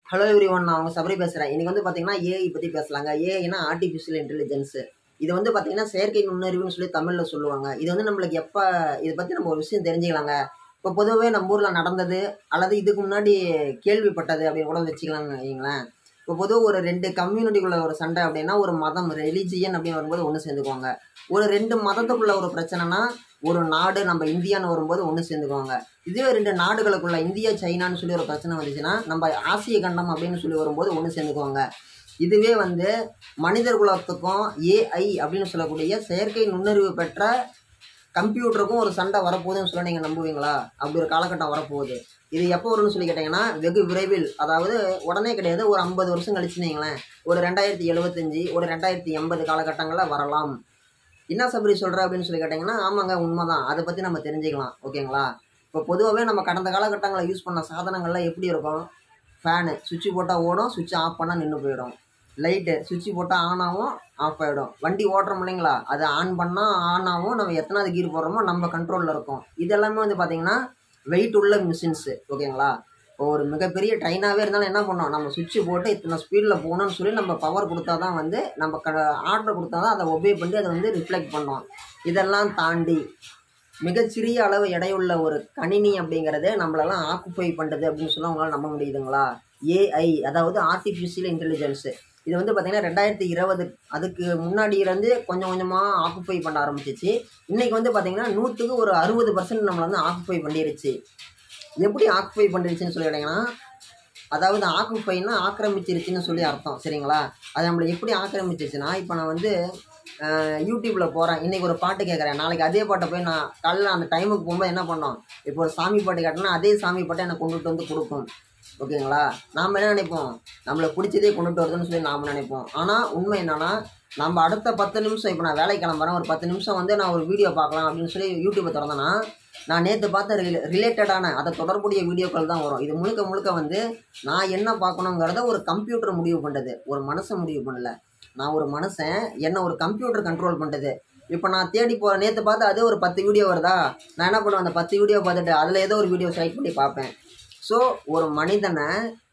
hello every one நான் அவங்க சபரி பேசுகிறேன் இன்றைக்கி வந்து பார்த்தீங்கன்னா ஏஐ பற்றி பேசலாங்க ஏஐனா ஆர்டிஃபிஷியல் இன்டெலிஜென்ஸு இது வந்து பார்த்தீங்கன்னா செயற்கை நுண்ணறிவுன்னு சொல்லி தமிழில் சொல்லுவாங்க இது வந்து நம்மளுக்கு எப்போ இதை பற்றி நம்ம ஒரு விஷயம் தெரிஞ்சுக்கலாங்க இப்போ பொதுவாகவே நம்ம ஊரில் நடந்தது அல்லது இதுக்கு முன்னாடி கேள்விப்பட்டது அப்படின்னு கூட வச்சுக்கலாங்க வைங்களேன் இப்போ பொதுவாக ஒரு ரெண்டு கம்யூனிட்டிக்குள்ள ஒரு சண்டை அப்படின்னா ஒரு மதம் ரெலிஜியன் அப்படின்னு வரும்போது ஒன்று சேர்ந்துக்குவாங்க ஒரு ரெண்டு மதத்துக்குள்ள ஒரு பிரச்சனைனா ஒரு நாடு நம்ம இந்தியான்னு வரும்போது ஒன்று சேர்ந்துக்குவாங்க இதுவே ரெண்டு நாடுகளுக்குள்ள இந்தியா சைனான்னு சொல்லி ஒரு பிரச்சனை வந்துச்சுன்னா நம்ம ஆசிய கண்டம் அப்படின்னு சொல்லி வரும்போது ஒன்று சேர்ந்துக்குவாங்க இதுவே வந்து மனிதர் குலத்துக்கும் ஏஐ அப்படின்னு சொல்லக்கூடிய செயற்கை நுண்ணறிவு பெற்ற கம்ப்யூட்டருக்கும் ஒரு சண்டை வரப்போகுதுன்னு சொல்ல நீங்கள் நம்புவீங்களா அப்படி ஒரு காலகட்டம் வரப்போகுது இது எப்போ வரும்னு சொல்லி கேட்டிங்கன்னா வெகு விரைவில் அதாவது உடனே கிடையாது ஒரு ஐம்பது வருஷம் கழிச்சுனீங்களேன் ஒரு ரெண்டாயிரத்தி எழுபத்தஞ்சி ஒரு ரெண்டாயிரத்தி எண்பது காலகட்டங்களில் வரலாம் என்ன சபரி சொல்கிற அப்படின்னு சொல்லி கேட்டிங்கன்னா ஆமாங்க உண்மைதான் அதை பற்றி நம்ம தெரிஞ்சுக்கலாம் ஓகேங்களா இப்போ பொதுவாகவே நம்ம கடந்த காலகட்டங்களில் யூஸ் பண்ண சாதனங்கள்லாம் எப்படி இருக்கும் ஃபேனு சுவிட்ச் போட்டால் ஓடும் சுவிட்ச் ஆஃப் பண்ணால் நின்று போயிடும் லைட்டு சுவிட்ச் போட்டால் ஆன் ஆகும் ஆஃப் ஆகிடும் வண்டி ஓட்டுறோம் இல்லைங்களா அது ஆன் பண்ணால் ஆன் ஆகும் நம்ம எத்தனாவது கீர் போடுறோமோ நம்ம கண்ட்ரோலில் இருக்கும் இது எல்லாமே வந்து பார்த்திங்கன்னா வெயிட் உள்ள மிஷின்ஸு ஓகேங்களா இப்போ ஒரு மிகப்பெரிய ட்ரெயினாகவே இருந்தாலும் என்ன பண்ணோம் நம்ம சுவிட்ச் போட்டு இத்தனை ஸ்பீடில் போகணும்னு சொல்லி நம்ம பவர் கொடுத்தா தான் வந்து நம்ம க ஆர்டர் கொடுத்தா தான் அதை ஒபே பண்ணி அதை வந்து ரிஃப்ளெக்ட் பண்ணோம் இதெல்லாம் தாண்டி மிகச்சிறிய அளவு எடையுள்ள ஒரு கணினி அப்படிங்கிறது நம்மளெல்லாம் ஆக்குப்பை பண்ணுறது அப்படின்னு சொல்ல உங்களால் நம்ப முடியுதுங்களா ஏஐ அதாவது ஆர்டிஃபிஷியல் இன்டெலிஜென்ஸு இது வந்து பார்த்திங்கன்னா ரெண்டாயிரத்தி இருபது அதுக்கு முன்னாடி இருந்து கொஞ்சம் கொஞ்சமாக ஆக்குப்பை பண்ண ஆரம்பிச்சிச்சு இன்றைக்கி வந்து பார்த்திங்கன்னா நூற்றுக்கு ஒரு அறுபது பர்சன்ட் நம்மளை வந்து ஆக்குப்பை பண்ணிருச்சு எப்படி ஆக்குப்பை பண்ணிருச்சுன்னு சொல்லி கேட்டிங்கன்னா அதாவது ஆக்குப்பைனா ஆக்கிரமிச்சிருச்சுன்னு சொல்லி அர்த்தம் சரிங்களா அது நம்மளை எப்படி ஆக்கிரமிச்சிருச்சுன்னா இப்போ நான் வந்து யூடியூப்பில் போகிறேன் இன்றைக்கி ஒரு பாட்டு கேட்குறேன் நாளைக்கு அதே பாட்டை போய் நான் காலைல அந்த டைமுக்கு போகும்போது என்ன பண்ணோம் இப்போ ஒரு சாமி பாட்டு கேட்டோன்னா அதே சாமி பாட்டை எனக்கு கொண்டுட்டு வந்து கொடுக்கும் ஓகேங்களா நாம் என்ன நினைப்போம் நம்மளை பிடிச்சதே கொண்டுட்டு வருதுன்னு சொல்லி நாம் நினைப்போம் ஆனால் உண்மை என்னன்னா நம்ம அடுத்த பத்து நிமிஷம் இப்போ நான் வேலைக்கு கிளம்புறேன் ஒரு பத்து நிமிஷம் வந்து நான் ஒரு வீடியோ பார்க்கலாம் அப்படின்னு சொல்லி யூடியூப்பை திறந்தேன்னா நான் நேற்று பார்த்த ரிலே ரிலேட்டடான அதை தொடர்புடைய வீடியோக்கள் தான் வரும் இது முழுக்க முழுக்க வந்து நான் என்ன பார்க்கணுங்கிறத ஒரு கம்ப்யூட்டர் முடிவு பண்ணுறது ஒரு மனுஷன் முடிவு பண்ணல நான் ஒரு மனுஷன் என்ன ஒரு கம்ப்யூட்டர் கண்ட்ரோல் பண்ணுறது இப்போ நான் தேடி போகிற நேற்று பார்த்து அதே ஒரு பத்து வீடியோ வருதா நான் என்ன பண்ணுவேன் அந்த பத்து வீடியோ பார்த்துட்டு அதில் ஏதோ ஒரு வீடியோ செலக்ட் பண்ணி பார்ப்பேன் ஸோ ஒரு மனிதனை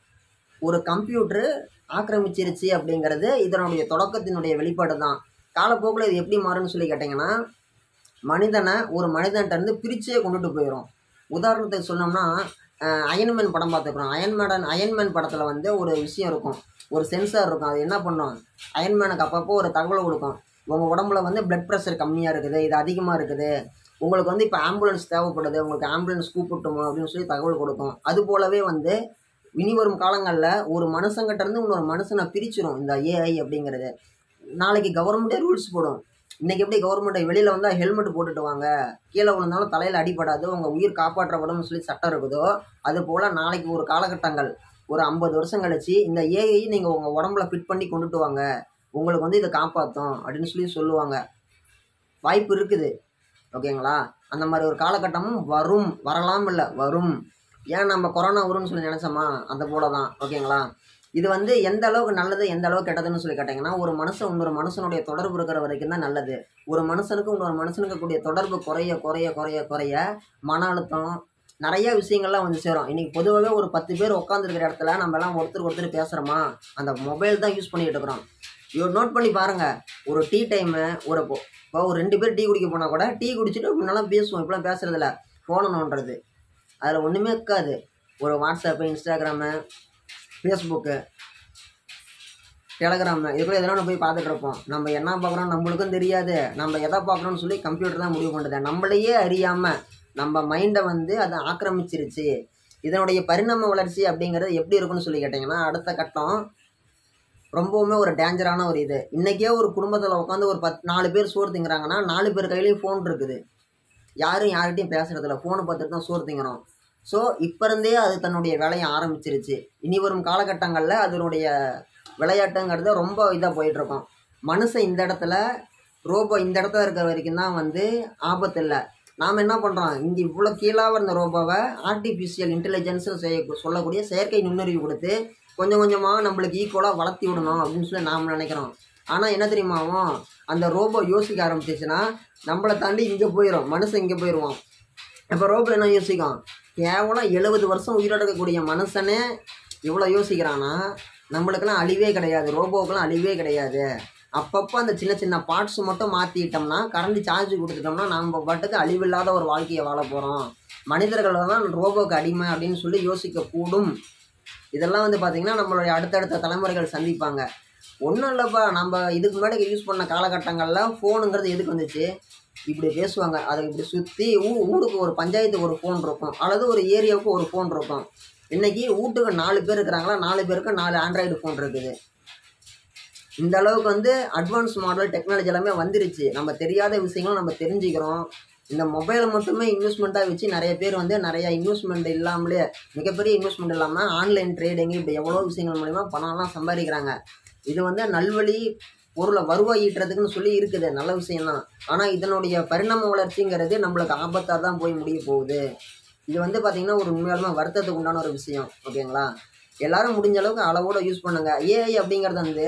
ஒரு கம்ப்யூட்ரு ஆக்கிரமிச்சிருச்சு அப்படிங்கிறது இதனுடைய தொடக்கத்தினுடைய வெளிப்பாடு தான் காலப்போக்கில் இது எப்படி மாறும்னு சொல்லி கேட்டிங்கன்னா மனிதனை ஒரு மனிதன்ட்ட இருந்து பிரிச்சே கொண்டுட்டு போயிடும் உதாரணத்துக்கு சொன்னோம்னா அயன்மேன் படம் பார்த்துக்கிறோம் அயன்மேடன் அயன்மேன் படத்தில் வந்து ஒரு விஷயம் இருக்கும் ஒரு சென்சார் இருக்கும் அது என்ன பண்ணும் அயன்மேனுக்கு அப்பப்போ ஒரு தகவல் கொடுக்கும் உங்கள் உடம்புல வந்து பிளட் ப்ரெஷர் கம்மியாக இருக்குது இது அதிகமாக இருக்குது உங்களுக்கு வந்து இப்போ ஆம்புலன்ஸ் தேவைப்படுது உங்களுக்கு ஆம்புலன்ஸ் கூப்பிட்டுமோ அப்படின்னு சொல்லி தகவல் கொடுக்கும் அது போலவே வந்து இனி வரும் காலங்களில் ஒரு மனுஷங்கிட்ட இருந்து இன்னொரு மனுஷனை பிரிச்சிடும் இந்த ஏஐ அப்படிங்கிறது நாளைக்கு கவர்மெண்ட்டே ரூல்ஸ் போடும் இன்றைக்கி எப்படி கவர்மெண்ட் வெளியில் வந்தால் ஹெல்மெட் போட்டுட்டு வாங்க கீழே விழுந்தாலும் தலையில் அடிபடாது உங்கள் உயிர் காப்பாற்றப்படும்னு சொல்லி சட்டம் இருக்குதோ அது போல் நாளைக்கு ஒரு காலகட்டங்கள் ஒரு ஐம்பது வருஷம் கழிச்சு இந்த ஏஐ நீங்கள் உங்கள் உடம்புல ஃபிட் பண்ணி கொண்டுட்டு வாங்க உங்களுக்கு வந்து இதை காப்பாற்றும் அப்படின்னு சொல்லி சொல்லுவாங்க வாய்ப்பு இருக்குது ஓகேங்களா அந்த மாதிரி ஒரு காலகட்டமும் வரும் வரலாம் இல்லை வரும் ஏன் நம்ம கொரோனா வரும்னு சொல்லி நினச்சோமா அந்த போல தான் ஓகேங்களா இது வந்து எந்த அளவுக்கு நல்லது எந்த அளவுக்கு கெட்டதுன்னு சொல்லி கேட்டிங்கன்னா ஒரு மனுஷன் இன்னொரு மனுஷனுடைய தொடர்பு இருக்கிற வரைக்கும் தான் நல்லது ஒரு மனுஷனுக்கு இன்னொரு மனுஷனுக்கு கூடிய தொடர்பு குறைய குறைய குறைய குறைய மன அழுத்தம் நிறைய விஷயங்கள்லாம் வந்து சேரும் இன்றைக்கி பொதுவாகவே ஒரு பத்து பேர் உட்காந்துருக்கிற இடத்துல நம்ம எல்லாம் ஒருத்தர் ஒருத்தர் பேசுகிறோமா அந்த மொபைல் தான் யூஸ் பண்ணிகிட்டு இருக்கிறோம் இவர் நோட் பண்ணி பாருங்கள் ஒரு டீ டைமு ஒரு இப்போ ஒரு ரெண்டு பேர் டீ குடிக்க போனால் கூட டீ குடிச்சிட்டு முன்னெல்லாம் பேசுவோம் இப்போலாம் பேசுகிறதில்ல ஃபோனை நோண்டுறது அதில் ஒன்றுமே இருக்காது ஒரு வாட்ஸ்அப்பு இன்ஸ்டாகிராமு ஃபேஸ்புக்கு டெலகிராமு இது கூட எதனா போய் பார்த்துட்டு இருப்போம் நம்ம என்ன பார்க்குறோம் நம்மளுக்கும் தெரியாது நம்ம எதை பார்க்குறோம்னு சொல்லி கம்ப்யூட்டர் தான் முடிவு பண்ணுறது நம்மளையே அறியாமல் நம்ம மைண்டை வந்து அதை ஆக்கிரமிச்சிருச்சு இதனுடைய பரிணாம வளர்ச்சி அப்படிங்கிறது எப்படி இருக்குன்னு சொல்லி கேட்டிங்கன்னா அடுத்த கட்டம் ரொம்பவுமே ஒரு டேஞ்சரான ஒரு இது இன்றைக்கே ஒரு குடும்பத்தில் உட்காந்து ஒரு பத் நாலு பேர் சோறு திங்கிறாங்கன்னா நாலு பேர் கையிலையும் ஃபோன் இருக்குது யாரும் யார்கிட்டையும் பேசுகிறதில்ல ஃபோனை பார்த்துட்டு தான் சோறு திங்கிறோம் ஸோ இப்போ இருந்தே அது தன்னுடைய வேலையை ஆரம்பிச்சிருச்சு இனி வரும் காலகட்டங்களில் அதனுடைய விளையாட்டுங்கிறது ரொம்ப இதாக போயிட்டுருக்கோம் மனுஷன் இந்த இடத்துல ரோபோ இந்த இடத்துல இருக்கிற வரைக்கும் தான் வந்து ஆபத்து இல்லை நாம் என்ன பண்ணுறோம் இங்கே இவ்வளோ கீழாக இருந்த ரோபோவை ஆர்டிஃபிஷியல் இன்டெலிஜென்ஸ்னு செய்ய சொல்லக்கூடிய செயற்கை நுண்ணறிவு கொடுத்து கொஞ்சம் கொஞ்சமாக நம்மளுக்கு ஈக்குவலாக வளர்த்தி விடணும் அப்படின்னு சொல்லி நாம் நினைக்கிறோம் ஆனால் என்ன தெரியுமாவும் அந்த ரோபோ யோசிக்க ஆரம்பிச்சிச்சுன்னா நம்மளை தாண்டி இங்கே போயிடும் மனுஷன் இங்கே போயிடுவான் இப்போ ரோபோ என்ன யோசிக்கும் கேவலம் எழுபது வருஷம் உயிரோட இருக்கக்கூடிய மனுஷனே இவ்வளோ யோசிக்கிறான்னா நம்மளுக்கெல்லாம் அழிவே கிடையாது ரோபோக்கெல்லாம் அழிவே கிடையாது அப்பப்போ அந்த சின்ன சின்ன பார்ட்ஸ் மட்டும் மாற்றிட்டோம்னா கரண்ட் சார்ஜ் கொடுத்துட்டோம்னா நம்ம பாட்டுக்கு அழிவில்லாத ஒரு வாழ்க்கையை வாழ போகிறோம் மனிதர்கள் தான் ரோபோக்கு அடிமை அப்படின்னு சொல்லி யோசிக்க கூடும் இதெல்லாம் வந்து பார்த்திங்கன்னா நம்மளுடைய அடுத்தடுத்த தலைமுறைகள் சந்திப்பாங்க ஒன்றும் இல்லைப்பா நம்ம இதுக்கு முன்னாடி யூஸ் பண்ண காலகட்டங்களில் ஃபோனுங்கிறது எதுக்கு வந்துச்சு இப்படி பேசுவாங்க அதை இப்படி சுற்றி ஊ ஊருக்கு ஒரு பஞ்சாயத்துக்கு ஒரு ஃபோன் இருக்கும் அல்லது ஒரு ஏரியாவுக்கு ஒரு ஃபோன் இருக்கும் இன்னைக்கு வீட்டுக்கு நாலு பேர் இருக்கிறாங்களா நாலு பேருக்கு நாலு ஆண்ட்ராய்டு ஃபோன் இருக்குது இந்த அளவுக்கு வந்து அட்வான்ஸ் மாடல் டெக்னாலஜி எல்லாமே வந்துருச்சு நம்ம தெரியாத விஷயங்களும் நம்ம தெரிஞ்சுக்கிறோம் இந்த மொபைலை மட்டுமே இன்வெஸ்ட்மெண்ட்டாக வச்சு நிறைய பேர் வந்து நிறைய இன்வெஸ்ட்மெண்ட் இல்லாமலே மிகப்பெரிய இன்வெஸ்ட்மெண்ட் இல்லாமல் ஆன்லைன் ட்ரேடிங் இப்படி எவ்வளோ விஷயங்கள் மூலிமா பணம்லாம் சம்பாதிக்கிறாங்க இது வந்து நல்வழி பொருளை வருவாய் ஈட்டுறதுக்குன்னு சொல்லி இருக்குது நல்ல விஷயம்தான் ஆனால் இதனுடைய பரிணாம வளர்ச்சிங்கிறது நம்மளுக்கு ஆபத்தாக தான் போய் முடிய போகுது இது வந்து பார்த்திங்கன்னா ஒரு உண்மையாலுமே வருத்தத்துக்கு உண்டான ஒரு விஷயம் ஓகேங்களா எல்லாரும் முடிஞ்ச அளவுக்கு அளவோட யூஸ் பண்ணுங்க ஏஐ அப்படிங்கிறது வந்து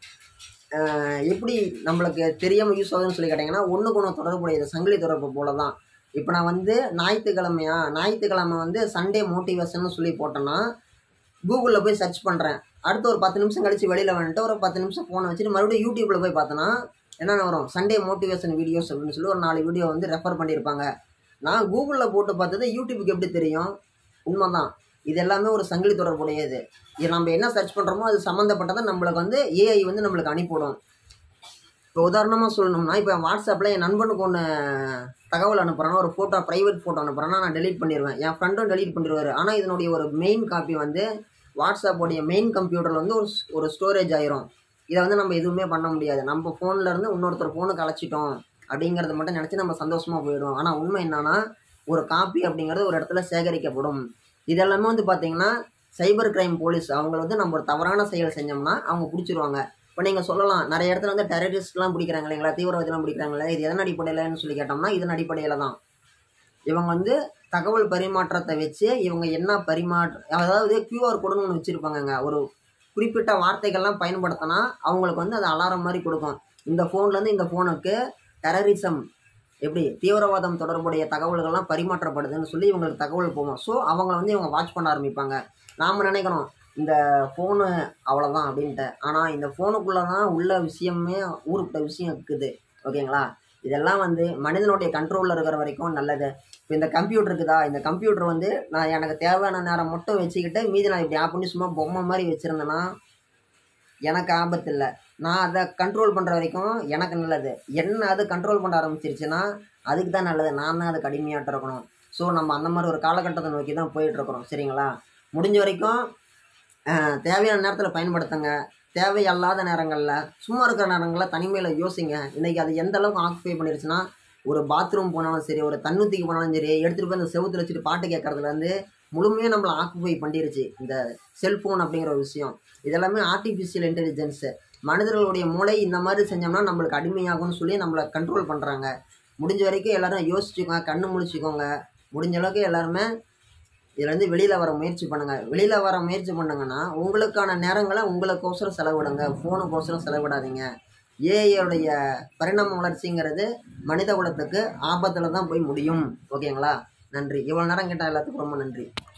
ஆஹ், எப்படி நம்மளுக்கு தெரியாமல் யூஸ் ஆகுதுன்னு சொல்லி கேட்டிங்கன்னா ஒன்றுக்கு ஒன்று தொடர்புடையது சங்கிலி தொடர்பு போல தான் இப்போ நான் வந்து ஞாயிற்றுக்கிழமையா ஞாயிற்றுக்கிழமை வந்து சண்டே மோட்டிவேஷன் சொல்லி போட்டேன்னா கூகுளில் போய் சர்ச் பண்ணுறேன் அடுத்து ஒரு பத்து நிமிஷம் கழிச்சு வெளியில் வந்துட்டு ஒரு பத்து நிமிஷம் ஃபோனை வச்சுட்டு மறுபடியும் யூடியூப்பில் போய் பார்த்தோன்னா என்னென்ன வரும் சண்டே மோட்டிவேஷன் வீடியோஸ் அப்படின்னு சொல்லி ஒரு நாலு வீடியோ வந்து ரெஃபர் பண்ணியிருப்பாங்க நான் கூகுளில் போட்டு பார்த்தது யூடியூபுக்கு எப்படி தெரியும் உண்மைதான் இது எல்லாமே ஒரு சங்கிலி தொடர்புடையது இது நம்ம என்ன சர்ச் பண்ணுறோமோ அது சம்மந்தப்பட்டதை நம்மளுக்கு வந்து ஏஐ வந்து நம்மளுக்கு அனுப்பிவிடும் இப்போ உதாரணமாக சொல்லணும்னா இப்போ வாட்ஸ்அப்பில் என் நண்பனுக்கு ஒன்று தகவல் அனுப்புகிறேன்னா ஒரு ஃபோட்டோ ப்ரைவேட் ஃபோட்டோ அனுப்புகிறேன்னா நான் டெலீட் பண்ணிடுவேன் என் ஃப்ரெண்டும் டெலீட் பண்ணிடுவார் ஆனால் இதனுடைய ஒரு மெயின் காப்பி வந்து வாட்ஸ்அப்போடைய மெயின் கம்ப்யூட்டரில் வந்து ஒரு ஒரு ஸ்டோரேஜ் ஆயிரும் இதை வந்து நம்ம எதுவுமே பண்ண முடியாது நம்ம ஃபோன்ல இருந்து இன்னொருத்தர் ஃபோனுக்கு அழைச்சிட்டோம் அப்படிங்கிறத மட்டும் நினச்சி நம்ம சந்தோஷமாக போயிடுவோம் ஆனால் உண்மை என்னன்னா ஒரு காப்பி அப்படிங்கிறது ஒரு இடத்துல சேகரிக்கப்படும் இதெல்லாமே வந்து பார்த்தீங்கன்னா சைபர் கிரைம் போலீஸ் அவங்க வந்து நம்ம ஒரு தவறான செயல் செஞ்சோம்னா அவங்க பிடிச்சிருவாங்க இப்போ நீங்கள் சொல்லலாம் நிறைய இடத்துல வந்து டெரரிஸ்ட்லாம் பிடிக்கிறாங்க இல்லைங்களா தீவிரவாதிலாம் பிடிக்கிறாங்களே இது எதன் அடிப்படையிலன்னு சொல்லி கேட்டோம்னா இதன் அடிப்படையில் தான் இவங்க வந்து தகவல் பரிமாற்றத்தை வச்சு இவங்க என்ன பரிமாற்ற அதாவது கியூஆர் கோடுன்னு ஒன்று வச்சுருப்பாங்கங்க ஒரு குறிப்பிட்ட வார்த்தைகள்லாம் பயன்படுத்தினா அவங்களுக்கு வந்து அது அலாரம் மாதிரி கொடுக்கும் இந்த ஃபோன்லேருந்து இந்த ஃபோனுக்கு டெரரிசம் எப்படி தீவிரவாதம் தொடர்புடைய தகவல்கள்லாம் பரிமாற்றப்படுதுன்னு சொல்லி இவங்களுக்கு தகவல் போகும் ஸோ அவங்கள வந்து இவங்க வாட்ச் பண்ண ஆரம்பிப்பாங்க நாம் நினைக்கிறோம் இந்த ஃபோனு அவ்வளோதான் அப்படின்ட்டு ஆனால் இந்த ஃபோனுக்குள்ளே தான் உள்ள விஷயமே ஊருப்பட்ட விஷயம் இருக்குது ஓகேங்களா இதெல்லாம் வந்து மனிதனுடைய கண்ட்ரோலில் இருக்கிற வரைக்கும் நல்லது இப்போ இந்த கம்ப்யூட்டர் இருக்குதா இந்த கம்ப்யூட்டர் வந்து நான் எனக்கு தேவையான நேரம் மட்டும் வச்சுக்கிட்டு மீதி நான் இப்படி ஆப் பண்ணி சும்மா பொம்மை மாதிரி வச்சுருந்தேன்னா எனக்கு ஆபத்து இல்லை நான் அதை கண்ட்ரோல் பண்ணுற வரைக்கும் எனக்கு நல்லது என்ன அது கண்ட்ரோல் பண்ண ஆரம்பிச்சிருச்சுன்னா அதுக்கு தான் நல்லது நான் தான் அதுக்கு அடிமையாட்டு இருக்கணும் ஸோ நம்ம அந்த மாதிரி ஒரு காலகட்டத்தை நோக்கி தான் போயிட்டுருக்குறோம் சரிங்களா முடிஞ்ச வரைக்கும் அஹ், தேவையான நேரத்தில் பயன்படுத்துங்க தேவையல்லாத நேரங்களில் சும்மா இருக்கிற நேரங்களில் தனிமையில் யோசிங்க இன்றைக்கி அது எந்த அளவுக்கு ஆக்குபை பண்ணிருச்சுன்னா ஒரு பாத்ரூம் போனாலும் சரி ஒரு தண்ணுத்திக்கு போனாலும் சரி எடுத்துகிட்டு போய் அந்த செவுத்துல வச்சுட்டு பாட்டு கேட்கறதுலேருந்து முழுமையாக நம்மளை ஆக்குபை பண்ணிருச்சு இந்த செல்ஃபோன் அப்படிங்கிற ஒரு விஷயம் இதெல்லாமே ஆர்டிஃபிஷியல் இன்டெலிஜென்ஸு மனிதர்களுடைய மூளை இந்த மாதிரி செஞ்சோம்னா நம்மளுக்கு அடிமையாகும்னு சொல்லி நம்மளை கண்ட்ரோல் பண்ணுறாங்க முடிஞ்ச வரைக்கும் எல்லாரும் யோசிச்சுக்கோங்க கண்ணு முழிச்சுக்கோங்க முடிஞ்ச அளவுக்கு எல்லாருமே இதுலேருந்து வெளியில் வர முயற்சி பண்ணுங்கள் வெளியில் வர முயற்சி பண்ணுங்கன்னா உங்களுக்கான நேரங்களை உங்களுக்கோசரம் செலவிடுங்க ஃபோனுக்கோசரம் செலவிடாதீங்க ஏஐயோடைய பரிணாம வளர்ச்சிங்கிறது மனித குலத்துக்கு ஆபத்தில் தான் போய் முடியும் ஓகேங்களா நன்றி இவ்வளோ நேரம் கேட்டால் எல்லாத்துக்கும் ரொம்ப நன்றி